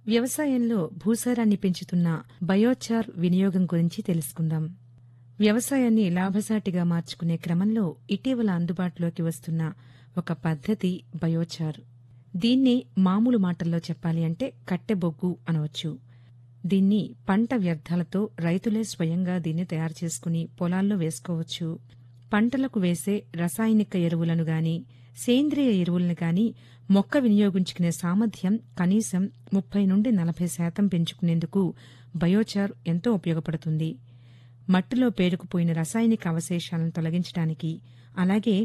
వ్యవసాయంలో భూసారాన్ని పెంచుతున్న బయోచార్ వినియోగం గురించి తెలుసుకుందాం వ్యవసాయాన్ని లాభసాటిగా మార్చుకునే క్రమంలో ఇటీవల అందుబాటులోకి వస్తున్న ఒక పద్ధతి బయోచార్ దీన్ని మామూలు మాటల్లో చెప్పాలి అంటే కట్టెబొగ్గు అనవచ్చు దీన్ని పంట వ్యర్థాలతో రైతులే స్వయంగా దీన్ని తయారు చేసుకుని పొలాల్లో వేసుకోవచ్చు పంటలకు వేసే రసాయనిక ఎరువులను గాని సేంద్రియ ఎరువులను గాని మొక్క వినియోగించుకునే సామర్థ్యం కనీసం ముప్పై నుండి నలభై శాతం పెంచుకునేందుకు బయోచార్ ఎంతో ఉపయోగపడుతుంది మట్టిలో పేరుకుపోయిన రసాయనిక అవశేషాలను తొలగించడానికి అలాగే